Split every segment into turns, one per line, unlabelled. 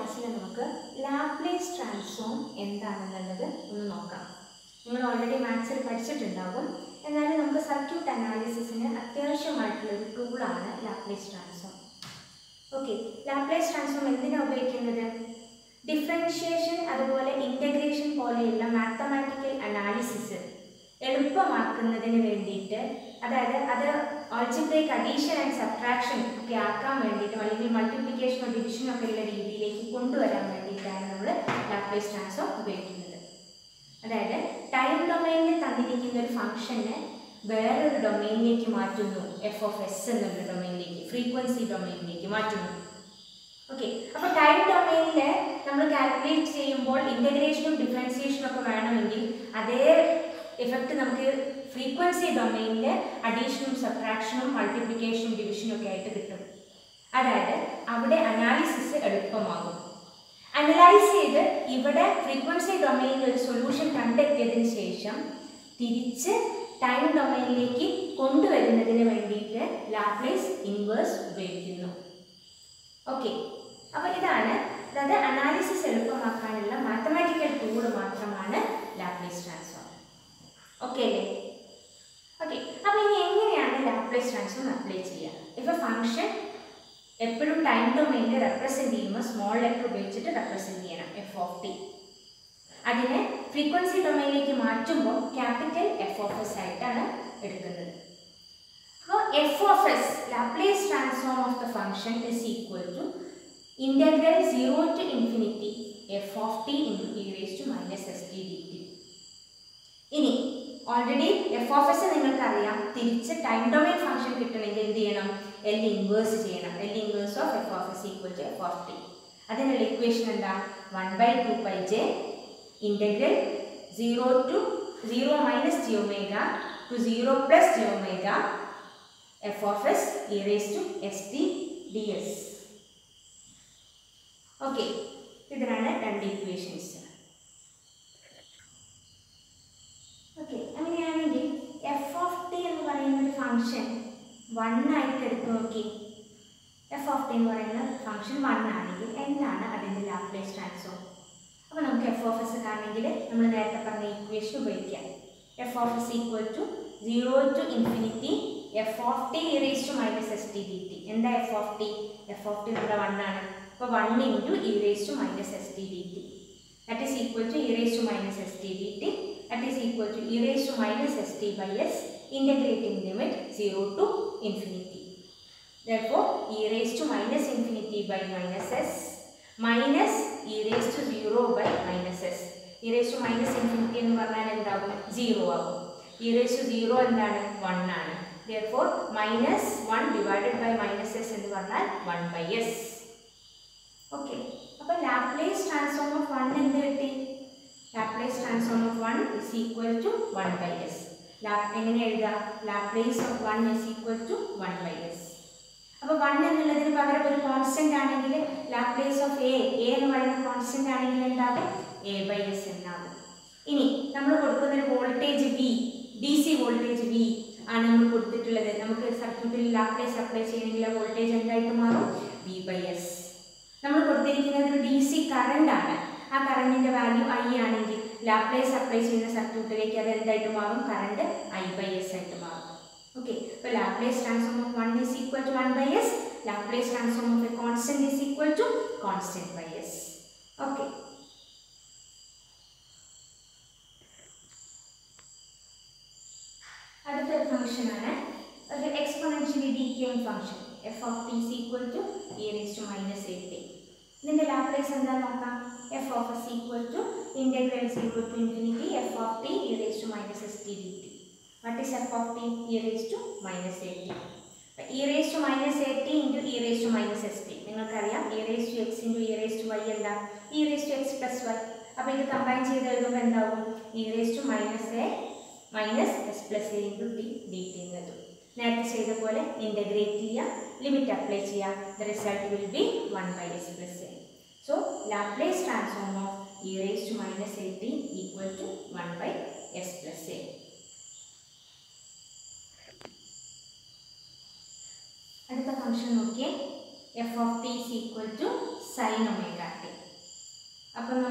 ക്ലാസ്സിൽ നമുക്ക് Laplace transform എന്താണെന്നുള്ളത് ഒന്ന് നോക്കാം നിങ്ങൾ ഓൾറെഡി മാത്സിൽ പഠിച്ചിട്ടുണ്ടാകും എന്നാലും നമുക്ക് സർക്യൂട്ട് അനാലിസിസിന് അത്യാവശ്യമായിട്ടുള്ള ഒരു ടൂളാണ് Laplace transform okay Laplace transform എന്തിനാണ് ഉപയോഗിക്കുന്നത് ഡിഫറൻഷിയേഷൻ അതുപോലെ ഇൻ്റഗ്രേഷൻ പോലെയുള്ള മാത്തമാറ്റിക്കൽ അനാലിസിസ് എളുപ്പമാക്കുന്നതിന് വേണ്ടിയിട്ട് അതായത് അത് ഓൾജിബ്രേക്ക് അഡീഷൻ ആൻഡ് സബ്ട്രാക്ഷൻ ഒക്കെ ആക്കാൻ വേണ്ടിയിട്ടും അല്ലെങ്കിൽ മൾട്ടിപ്ലിക്കേഷനോ ഡിവിഷനോ ഒക്കെ ഉള്ള രീതിയിലേക്ക് കൊണ്ടുവരാൻ വേണ്ടിയിട്ടാണ് നമ്മൾ ലാപ്ലേസ് ട്രാൻസ്ഫോം ഉപയോഗിക്കുന്നത് അതായത് ടൈം ഡൊമൈനിൽ തന്നിരിക്കുന്ന ഒരു ഫംഗ്ഷനെ വേറൊരു ഡൊമൈനിലേക്ക് മാറ്റുന്നു എഫ് ഓഫ് എസ് എന്നുള്ള ഡൊമൈനിലേക്ക് ഫ്രീക്വൻസി ഡൊമൈനിലേക്ക് മാറ്റുന്നു ഓക്കെ അപ്പോൾ ടൈം ഡൊമൈനിൽ നമ്മൾ കാൽക്കുലേറ്റ് ചെയ്യുമ്പോൾ ഇൻ്റഗ്രേഷനും ഡിഫറൻസിയേഷനും ഒക്കെ വേണമെങ്കിൽ അതേ എഫക്റ്റ് നമുക്ക് ഫ്രീക്വൻസി ഡൊമൈനിൽ അഡീഷനും സബ്ട്രാക്ഷനും മൾട്ടിപ്ലിക്കേഷനും ഡിവിഷനും ഒക്കെ ആയിട്ട് കിട്ടും അതായത് അവിടെ അനാലിസിസ് എളുപ്പമാകും അനലൈസ് ചെയ്ത് ഇവിടെ ഫ്രീക്വൻസി ഡൊമൈനിൽ ഒരു സൊല്യൂഷൻ കണ്ടെത്തിയതിന് ശേഷം തിരിച്ച് ടൈം ഡൊമൈനിലേക്ക് കൊണ്ടുവരുന്നതിന് വേണ്ടിയിട്ട് ലാപ്ലേസ് ഇൻവേഴ്സ് ഉപയോഗിക്കുന്നു ഓക്കെ അപ്പോൾ ഇതാണ് അതായത് അനാലിസിസ് എളുപ്പമാക്കാനുള്ള മാത്തമാറ്റിക്കൽ ടൂൾ മാത്രമാണ് ലാപ്ലേസ് ട്രാൻസ്ഫോം ഓക്കെ അല്ലേ ഓക്കെ അപ്പോൾ ഇനി എങ്ങനെയാണ് ലാപ്ലേസ് ട്രാൻസ്ഫോം അപ്ലൈ ചെയ്യുക ഇഫ് എ ഫംഗ്ഷൻ എപ്പോഴും ടൈം ഡൊമൈനിൽ റെപ്രസെൻറ്റ് ചെയ്യുമ്പോൾ സ്മോൾ ലെറ്റർ ഉപയോഗിച്ചിട്ട് റെപ്രസെൻറ്റ് ചെയ്യണം എഫ് ഓഫ് ടി അതിനെ ഫ്രീക്വൻസി ഡൊമൈനിലേക്ക് മാറ്റുമ്പോൾ ക്യാപിറ്റൽ എഫ് ഓഫ് എസ് ആയിട്ടാണ് എടുക്കുന്നത് അപ്പോൾ F of S Laplace transform of the function is equal to integral zero to infinity F of T into E raise to minus S T D T ഇനി already F of S നിങ്ങൾക്കറിയാം തിരിച്ച് time domain function കിട്ടണമെങ്കിൽ എന്ത് ചെയ്യണം L inverse ചെയ്യണം L inverse of F of S equal to F of T അതിനുള്ള equation എന്താ one by two pi J integral zero to zero minus J omega to zero plus J omega F of S E raise to S T D S okay ഇതിനാണ് രണ്ട് ഇക്വേഷൻസ് okay അങ്ങനെയാണെങ്കിൽ F of T എന്ന് പറയുന്ന ഒരു function one ആയിട്ട് എടുത്ത് നോക്കി എഫ് ഓഫ് ടി എന്ന് പറയുന്ന ഫംഗ്ഷൻ വൺ ആണെങ്കിൽ എന്താണ് അതിൻ്റെ ലാപ്ലേസ് ട്രാൻസ്ഫോം അപ്പോൾ നമുക്ക് എഫ് ഓഫ് എസ് കാണണമെങ്കിൽ നമ്മൾ നേരത്തെ പറഞ്ഞ ഇക്വേഷൻ ഉപയോഗിക്കാം f of S equal to zero to infinity F of t e raise to minus S T D t എന്താ f of t f of t നമ്മുടെ വൺ ആണ് അപ്പോൾ one into e raise to minus S T D t that is equal to e raise to minus S T D t that is equal to e raised to minus st by s integrating limit 0 to infinity. Therefore, e raised to minus infinity by minus s minus e raised to 0 by minus s. e raised to minus infinity എന്ന് പറഞ്ഞാൽ എന്താകും 0 ആകും e raised to 0 എന്താണ് 1 ആണ് therefore minus 1 divided by minus s എന്ന് പറഞ്ഞാൽ 1 by s okay അപ്പോൾ Laplace transform of 1 എന്ത് കിട്ടി Laplace transform of one is equal to one by s എങ്ങനെ എഴുതാം Laplace of one is equal to one by s അപ്പോൾ one എന്നുള്ളതിന് പകരം ഒരു കോൺസ്റ്റന്റ് ആണെങ്കിൽ ലാപ്ലേസ് ഓഫ് എ എ എന്ന് പറയുന്ന കോൺസ്റ്റന്റ് ആണെങ്കിൽ എന്താകും എ ബൈ എസ് എന്നാകും ഇനി നമ്മൾ കൊടുക്കുന്ന ഒരു voltage V D C voltage V ആണ് നമ്മൾ കൊടുത്തിട്ടുള്ളത് നമുക്ക് സർക്യൂട്ടിൽ ലാപ്ലേസ് അപ്ലൈ ചെയ്യണമെങ്കിൽ ആ വോൾട്ടേജ് എന്തായിട്ട് മാറും വി ബൈ എസ് നമ്മൾ കൊടുത്തിരിക്കുന്നത് ഒരു ഡി സി കറണ്ട് ആണ് ആ കറണ്ടിൻ്റെ വാല്യൂ ഐ ആണെങ്കിൽ ലാപ്ലേസ് അപ്ലൈ ചെയ്യുന്ന സർക്യൂട്ടിലേക്ക് അത് എന്തായിട്ട് മാറും കറണ്ട് ഐ ബൈ എസ് ആയിട്ട് മാറും ഓക്കെ അപ്പോൾ Laplace transform of one is equal to one by s Laplace transform of a constant is equal to constant by s okay അടുത്തൊരു ഫംഗ്ഷനാണ് ഒരു exponentially decaying function f of t is equal to e raise to minus a t ഇതിൻ്റെ Laplace എന്താ നോക്കാം f of S equal to integral zero to infinity F of t e raise to minus S T D t what is F of t e raise to minus a t e raise to minus a t into E raise to minus S t നിങ്ങൾക്കറിയാം e raise to x into E raise to y എന്താ e raise to x plus y അപ്പോൾ ഇത് combine ചെയ്ത് എഴുതുമ്പോൾ എന്താവും e raise to minus a minus s plus a into t D t എന്നത് നേരത്തെ ചെയ്ത പോലെ ഇൻ്റഗ്രേറ്റ് ചെയ്യുക ലിമിറ്റ് അപ്ലൈ ചെയ്യുക the result will be one by s plus a so Laplace transform of e raise to minus a t equal to one by s plus a അടുത്ത function നോക്കിയേ f of t is equal to sine omega t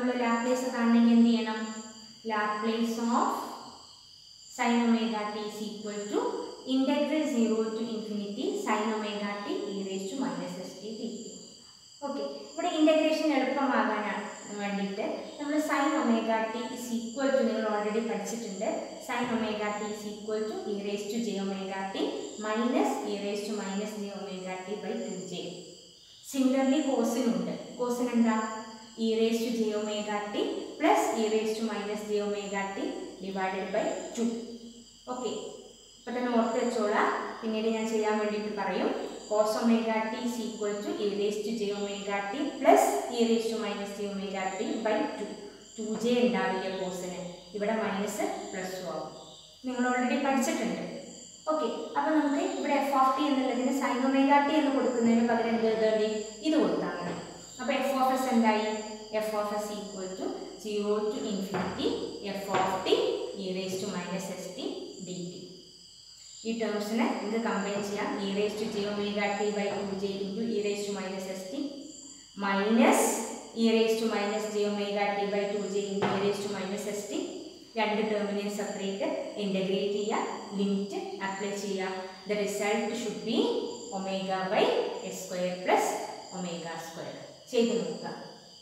നമ്മൾ Laplace കാണണമെങ്കിൽ എന്ത് ചെയ്യണം Laplace of sine omega t is equal to integral zero to infinity sine omega t e raise to minus S t t t okay ഇവിടെ integration എളുപ്പമാകാനാണ് വേണ്ടിയിട്ട് നമ്മൾ sign omega t is equal to നിങ്ങൾ already പഠിച്ചിട്ടുണ്ട് sine omega t is equal to e raise to j omega t minus e raise to minus j omega t by two j similarly കോസിനുണ്ട് കോസിന് എന്താ e raise to j omega t plus e raise to minus j omega t divided by two okay ഇപ്പം തന്നെ ഓർത്ത് വെച്ചോളാം പിന്നീട് ഞാൻ ചെയ്യാൻ വേണ്ടിയിട്ട് പറയും cos omega t is equal to e raised to j omega t plus e raised to minus j omega t by 2 two j ഉണ്ടാവില്ല കോസിന് ഇവിടെ മൈനസ് പ്ലസ് ആവും നിങ്ങൾ ഓൾറെഡി പഠിച്ചിട്ടുണ്ട് ഓക്കെ അപ്പോൾ നമുക്ക് ഇവിടെ എഫ് ഓഫ് ടി എന്നുള്ളതിന് സൈൻ ഒമേഗ ടി എന്ന് കൊടുക്കുന്നതിന് പകരം എന്ത് എഴുതേണ്ടി ഇത് കൊടുത്താൽ മതി അപ്പോൾ എഫ് ഓഫ് എസ് എന്തായി f of S equal to zero to infinity F of t e raise to minus S T D t ഈ ടേംസിനെ നിങ്ങൾക്ക് കമ്പൈൻ ചെയ്യാം e raise to j omega t by two j into E raise to minus S t minus e raise to minus j omega t by two j into E raise to minus S t രണ്ട് ടേമിനെയും separate integrate ചെയ്യുക limit apply ചെയ്യുക the result should be omega by s square plus omega square ചെയ്ത് നോക്കുക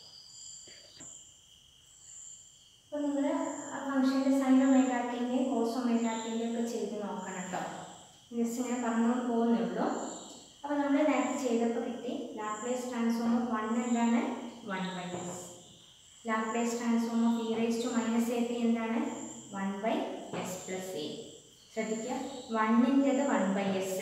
അപ്പോൾ നിങ്ങൾ ആ ഫംഗ്ഷൻ്റെ sign ഒമേഗാട്ടിൻ്റെയും cos ഒമേഗാട്ടിൻ്റെയും ഒക്കെ ചെയ്ത് നോക്കണം കേട്ടോ ജസ്റ്റ് ഇങ്ങനെ പറഞ്ഞുകൊണ്ട് പോകുന്നേ ഉള്ളൂ അപ്പോൾ നമ്മൾ നേരത്തെ ചെയ്തപ്പോൾ കിട്ടി ലാപ്ലേസ് ട്രാൻസ്ഫോം ഓഫ് വൺ എന്താണ് one by s Laplace transform of e raise to minus a t എന്താണ് one by s plus a ശ്രദ്ധിക്കുക വണ്ണിൻ്റെത് one by s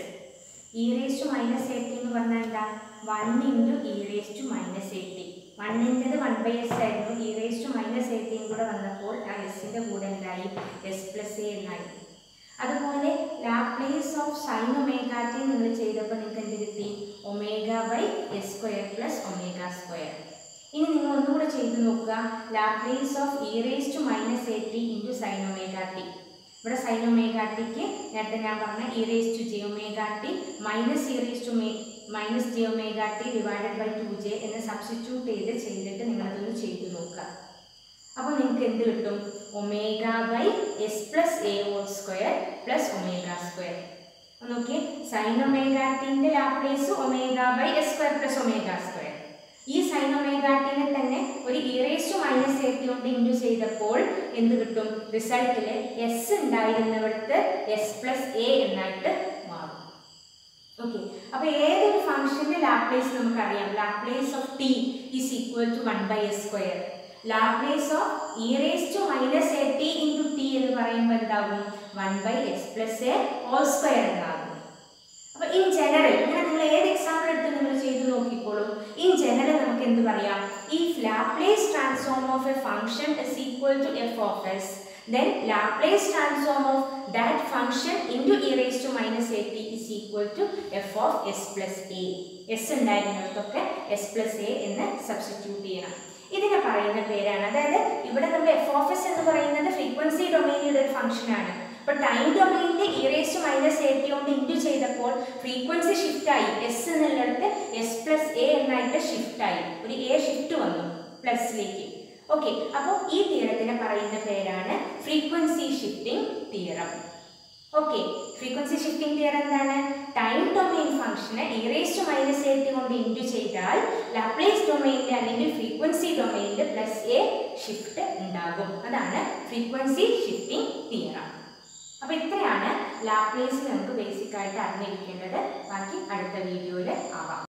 E raise to minus a t എന്ന് പറഞ്ഞാൽ എന്താ one into E raise to minus a t വണ്ണിൻ്റെത് one by s ആയിരുന്നു e raise to minus a ടിയും കൂടെ വന്നപ്പോൾ ആ എസിൻ്റെ കൂടെ എന്തായി എസ് പ്ലസ് എ എന്നായി അതുപോലെ Laplace of sine omega t നിങ്ങൾ ചെയ്തപ്പോൾ നിങ്ങൾക്ക് എന്ത് കിട്ടി omega by s square plus omega square ഇനി നിങ്ങൾ ഒന്നുകൂടെ ചെയ്ത് നോക്കുക Laplace of e raise to minus a t into sine omega t ഇവിടെ സൈൻ ഒമേഗ ടിക്ക് നേരത്തെ ഞാൻ പറഞ്ഞ e raise to j omega t minus e raise to minus j omega t divided by two j എന്ന് substitute ചെയ്ത് ചെയ്തിട്ട് നിങ്ങളതൊന്ന് ചെയ്ത് നോക്കുക അപ്പോൾ നിങ്ങൾക്ക് എന്ത് കിട്ടും omega by s plus a whole square plus omega square നോക്കിയേ സൈൻ ഒമേഗ ടിൻ്റെ Laplace omega by s square plus omega square ഈ സൈൻ ഒമേഗ ടിനെ തന്നെ ഒരു e raise to minus a t കൊണ്ട് ഇൻഡു ചെയ്തപ്പോൾ എന്ത് കിട്ടും റിസൾട്ടിൽ എസ് ഉണ്ടായിരുന്നിടത്ത് എസ് പ്ലസ് എ എന്നായിട്ട് മാറും ഓക്കെ അപ്പോൾ ഏതൊരു ഫംഗ്ഷന്റെ ലാപ്ലേസ് നമുക്കറിയാം Laplace of t is equal to one by s square Laplace of e raise to minus a t into t എന്ന് പറയുമ്പോൾ എന്താകും one by s plus a whole square എന്നാകും അപ്പോൾ ഇൻ ജനറൽ ഇങ്ങനെ നിങ്ങൾ ഏത് എക്സാമ്പിൾ എടുത്ത് നിങ്ങൾ ചെയ്ത് നോക്കിക്കോളൂ ഇൻ ജനറൽ നമുക്ക് എന്ത് പറയാം if Laplace transform of a function is equal to F of s then Laplace transform of that function into e raised to minus at is equal to f of s plus a. s ഉണ്ടായിരുന്നിടത്തൊക്കെ s plus a എന്ന് substitute ചെയ്യണം ഇതിനെ പറയുന്ന പേരാണ് അതായത് ഇവിടെ നമ്മൾ F of S എന്ന് പറയുന്നത് ഫ്രീക്വൻസി ഡൊമൈനിയുടെ ഒരു ഫംഗ്ഷൻ ആണ് അപ്പോൾ ടൈം ഡൊമൈനിൽ e raise to minus a t കൊണ്ട് ഇൻറ്റു ചെയ്തപ്പോൾ ഫ്രീക്വൻസി ഷിഫ്റ്റ് ആയി എസ് എന്നുള്ളിടത്ത് എസ് പ്ലസ് എ എന്നായിട്ട് ഷിഫ്റ്റ് ആയി ഒരു എ ഷിഫ്റ്റ് വന്നു പ്ലസിലേക്ക് ഓക്കെ അപ്പോൾ ഈ തിയറത്തിനെ പറയുന്ന പേരാണ് frequency shifting theorem okay frequency shifting theorem എന്താണ് ടൈം ഡൊമൈൻ ഫംഗ്ഷനെ e raise to minus a t കൊണ്ട് ഇൻറ്റു ചെയ്താൽ ലാപ്ലേസ് ഡൊമൈനിൽ അല്ലെങ്കിൽ ഫ്രീക്വൻസി ഡൊമൈനിൽ പ്ലസ് എ ഷിഫ്റ്റ് ഉണ്ടാകും അതാണ് ഫ്രീക്വൻസി ഷിഫ്റ്റിംഗ് തിയറം അപ്പോൾ ഇത്രയാണ് ലാപ്ലേസ് നമുക്ക് ബേസിക് ആയിട്ട് അറിഞ്ഞിരിക്കേണ്ടത് ബാക്കി അടുത്ത വീഡിയോയിൽ ആവാം